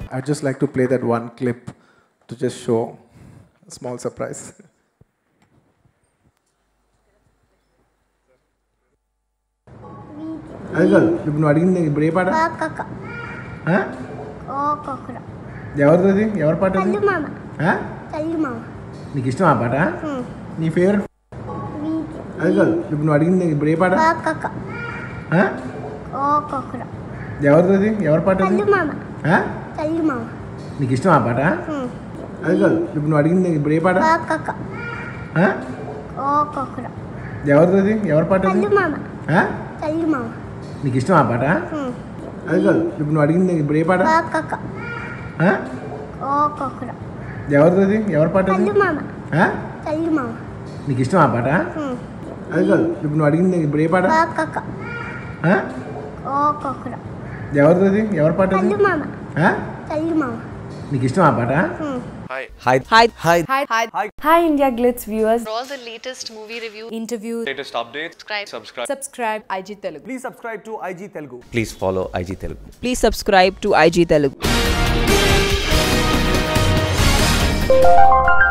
I'd just like to play that one clip to just show a small surprise. అది కాదు ఇప్పుడు నువ్వు అడిగింది ఇప్పుడు ఏ పాట కాకక ఆ? ఓ కొకుర ఎవరిది అది ఎవరి పాట అది కళ్ళు మామ ఆ? కళ్ళు మామ నీకు ఇష్టం ఆ పాట హ్మ్. నీ ఫేవరెట్ వీధి అది కాదు ఇప్పుడు నువ్వు అడిగింది ఇప్పుడు ఏ పాట కాకక ఆ? ఓ కొకుర ఎవరిది అది ఎవరి పాట అది కళ్ళు మామ ఆ? కళ్ళు మామ నీకు ఇష్టం ఆ పాట హ్మ్. అది కాదు ఇప్పుడు నువ్వు అడిగింది ఇప్పుడు ఏ పాట కాకక ఆ? ఓ కొకుర ఎవరిది అది ఎవరి పాట అది కళ్ళు మామ ఆ? కళ్ళు మామ నీకు ఇష్టం ఆ పాట హ్మ్. అది కాదు ఇప్పుడు నువ్వు అడిగింది ఇప్పుడు ఏ పాట కాకక ఆ? ఓ కొకుర ఎవరిది అది ఎవరి పాట అది కళ్ళు మామ ఆ? కళ్ళు మామ నీకు ఇష్టం ఆ పాట హ్మ్. అది కాదు ఇప్పుడు నువ్వు అడిగింది ఇప్పుడు ఏ పాట కాకక ఆ? ఓ కొకుర ఎవరిది అది ఎవరి పాట అది కళ్ళు మామ ఆ? కళ్ళు మామ నీకు ఇష్టం ఆ పాట హ్మ్. Hi. Hi. Hi. Hi. Hi. Hi, India Glitz viewers. For all the latest movie review, Interviews. Latest updates. subscribe. Subscribe. Subscribe IG Telugu. Please subscribe to IG Telugu. Please follow IG Telugu. Please subscribe to IG Telugu.